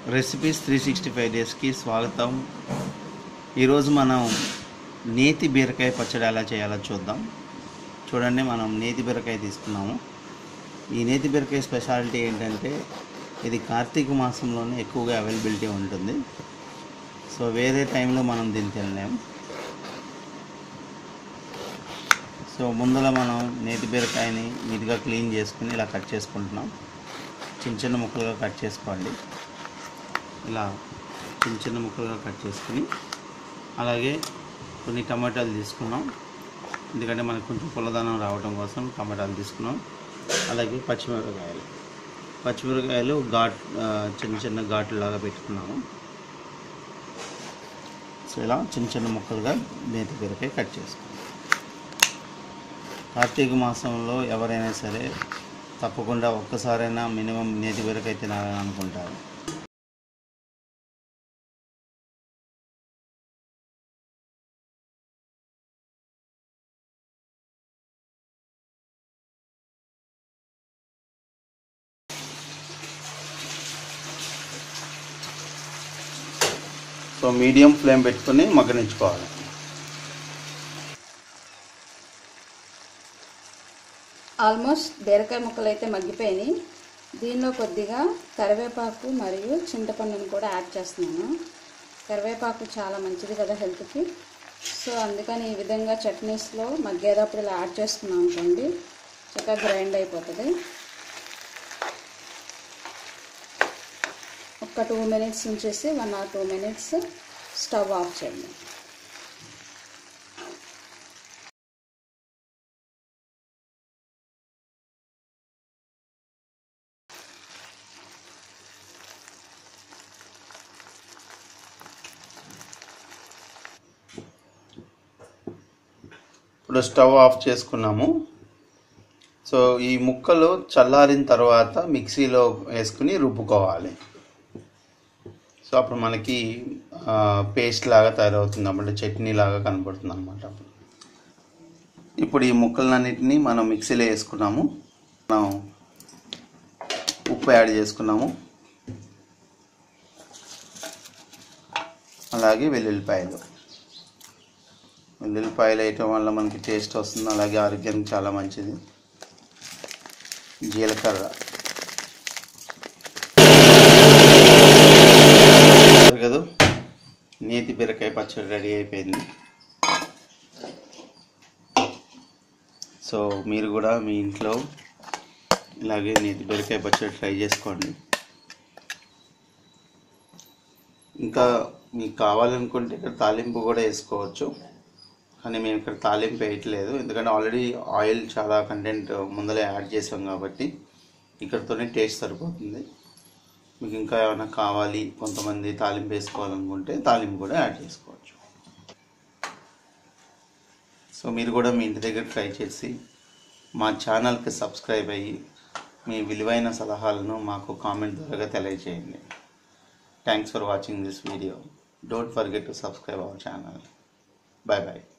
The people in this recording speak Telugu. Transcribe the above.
రెసిపీస్ త్రీ సిక్స్టీ ఫైవ్ డేస్కి స్వాగతం ఈరోజు మనం నేతి బీరకాయ పచ్చడి ఎలా చేయాలో చూద్దాం చూడండి మనం నేతి బీరకాయ తీసుకున్నాము ఈ నేతి బీరకాయ స్పెషాలిటీ ఏంటంటే ఇది కార్తీక మాసంలోనే ఎక్కువగా అవైలబిలిటీ ఉంటుంది సో వేరే టైంలో మనం దీన్ని తినలేం సో ముందర మనం నేతి బీరకాయని నీట్గా క్లీన్ చేసుకుని ఇలా కట్ చేసుకుంటున్నాం చిన్న చిన్న ముక్కలుగా కట్ చేసుకోండి ఇలా చిన్న చిన్న ముక్కలుగా కట్ చేసుకుని అలాగే కొన్ని టమాటాలు తీసుకున్నాం ఎందుకంటే మనకు కొంచెం పుల్లదనం రావడం కోసం టమాటాలు తీసుకున్నాం అలాగే పచ్చిమిరపకాయలు పచ్చిమిరపకాయలు ఘాట్ ఆ, చిన్న చిన్న ఘాట్లులాగా పెట్టుకున్నాము సో ఇలా చిన్న చిన్న ముక్కలుగా నేతి బీరకాయ కట్ చేసుకున్నాం కార్తీక మాసంలో ఎవరైనా సరే తప్పకుండా ఒక్కసారైనా మినిమం నేతి బీరకాయ తినాలని అనుకుంటారు సో మీడియం ఫ్లేమ్ పెట్టుకొని మగ్గనించుకోవాలి ఆల్మోస్ట్ బీరకాయ ముక్కలు అయితే మగ్గిపోయినాయి దీనిలో కొద్దిగా కరివేపాకు మరియు చింతపండుని కూడా యాడ్ చేస్తున్నాను కరివేపాకు చాలా మంచిది కదా హెల్త్కి సో అందుకని ఈ విధంగా చట్నీస్లో మగ్గేటప్పుడు ఇలా యాడ్ చేసుకున్నాం అనుకోండి చక్కగా గ్రైండ్ అయిపోతుంది ఒక టూ మినిట్స్ ఉంచేసి one or two minutes stove off చేయండి ఇప్పుడు స్టవ్ ఆఫ్ చేసుకున్నాము సో ఈ ముక్కలు చల్లారిన తర్వాత మిక్సీలో వేసుకుని రుబ్బుకోవాలి సో అప్పుడు మనకి పేస్ట్ లాగా తయారవుతుంది అన్నమాట చట్నీ లాగా కనబడుతుంది అనమాట ఇప్పుడు ఈ ముక్కలన్నిటిని మనం మిక్సీలో వేసుకున్నాము మనం ఉప్పు యాడ్ చేసుకున్నాము అలాగే వెల్లుల్లిపాయలు వెల్లుల్లిపాయలు వేయటం వల్ల మనకి టేస్ట్ వస్తుంది అలాగే ఆరోగ్యానికి చాలా మంచిది జీలకర్ర కదా నేతి బీరకాయ పచ్చడి రెడీ అయిపోయింది సో మీరు కూడా మీ ఇంట్లో ఇలాగే నేతి బీరకాయ పచ్చడి ట్రై చేసుకోండి ఇంకా మీకు కావాలనుకుంటే ఇక్కడ తాలింపు కూడా వేసుకోవచ్చు కానీ మేము ఇక్కడ తాలింపు వేయట్లేదు ఎందుకంటే ఆల్రెడీ ఆయిల్ చాలా కంటెంట్ ముందలే యాడ్ చేసాం కాబట్టి ఇక్కడతోనే టేస్ట్ సరిపోతుంది మీకు ఇంకా ఏమైనా కావాలి కొంతమంది తాలింపు వేసుకోవాలనుకుంటే తాలింపు కూడా యాడ్ చేసుకోవచ్చు సో మీరు కూడా మీ ఇంటి దగ్గర ట్రై చేసి మా ఛానల్కి సబ్స్క్రైబ్ అయ్యి మీ విలువైన సలహాలను మాకు కామెంట్ ద్వారా తెలియజేయండి thanks for watching this video don't forget to subscribe our channel bye bye